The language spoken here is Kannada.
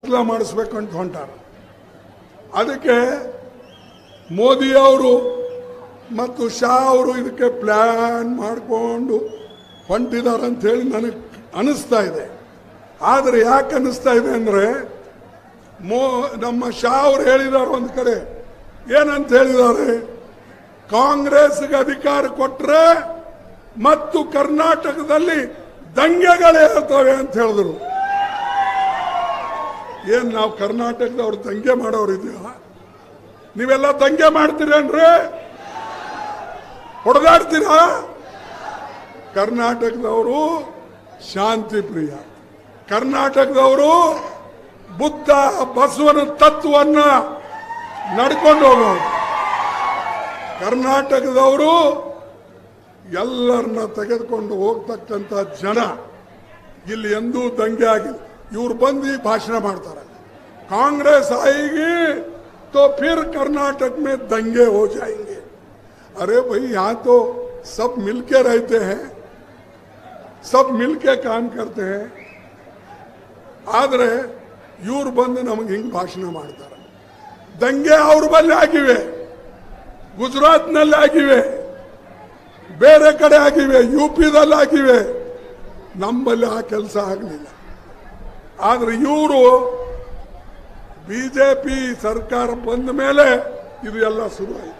ಕತ್ಲ ಮಾಡಿಸ್ಬೇಕು ಅಂತ ಹೊಂಟಾರ ಅದಕ್ಕೆ ಮೋದಿ ಅವರು ಮತ್ತು ಶಾ ಅವರು ಇದಕ್ಕೆ ಪ್ಲ್ಯಾನ್ ಮಾಡಿಕೊಂಡು ಹೊಂಟಿದ್ದಾರೆ ಅಂತ ಹೇಳಿ ನನಗೆ ಅನಿಸ್ತಾ ಇದೆ ಆದರೆ ಯಾಕೆ ಅನ್ನಿಸ್ತಾ ಇದೆ ಅಂದರೆ ಮೋ ನಮ್ಮ ಶಾ ಅವರು ಹೇಳಿದ್ದಾರೆ ಒಂದು ಕಡೆ ಏನಂತ ಹೇಳಿದ್ದಾರೆ ಕಾಂಗ್ರೆಸ್ಗೆ ಅಧಿಕಾರ ಕೊಟ್ಟರೆ ಮತ್ತು ಕರ್ನಾಟಕದಲ್ಲಿ ದಂಗೆಗಳೇ ಇರ್ತವೆ ಅಂತ ಹೇಳಿದ್ರು ಏನ್ ನಾವು ಕರ್ನಾಟಕದವ್ರು ದಂಗೆ ಮಾಡೋರು ಇದೆಯಾ ನೀವೆಲ್ಲ ದಂಗೆ ಮಾಡ್ತೀರೇನ್ರಿ ಹೊಡೆದಾಡ್ತೀರಾ ಕರ್ನಾಟಕದವರು ಶಾಂತಿ ಪ್ರಿಯ ಕರ್ನಾಟಕದವರು ಬುದ್ಧ ಬಸವನ ತತ್ವವನ್ನ ನಡ್ಕೊಂಡು ಹೋಗೋರು ಕರ್ನಾಟಕದವರು ಎಲ್ಲರನ್ನ ತೆಗೆದುಕೊಂಡು ಹೋಗ್ತಕ್ಕಂಥ ಜನ ಇಲ್ಲಿ ಎಂದೂ ದಂಗೆ ಆಗಿಲ್ಲ ಇವ್ರು ಬಂದು ಈ ಭಾಷಣ ಮಾಡ್ತಾರೆ ಕಾಂಗ್ರೆಸ್ ಆएगी तो फिर कर्नाटक में दंगे हो जाएंगे अरे भाई यहाँ तो सब मिलके रहते हैं सब मिलके काम करते हैं ಆದ್ರೆ ಇವ್ರು ಬಂದು ನಮಗೆ ಹಿಂಗೆ ಭಾಷಣ ಮಾಡ್ತಾರೆ ದಂಗೆ ಅವ್ರ ಬಲ್ಲಿ ಆಗಿವೆ ಗುಜರಾತ್ನಲ್ಲಿ ಆಗಿವೆ ಬೇರೆ ಕಡೆ ಆಗಿವೆ ಯು ಪಿದಲ್ಲಿ ಆಗಿವೆ ನಮ್ಮಲ್ಲಿ ಆ ಕೆಲಸ ಆಗಲಿಲ್ಲ ಆದ್ರೆ ಇವರು ಬಿಜೆಪಿ ಸರ್ಕಾರ ಬಂದ ಮೇಲೆ ಇದು ಎಲ್ಲ ಶುರುವಾಯಿತು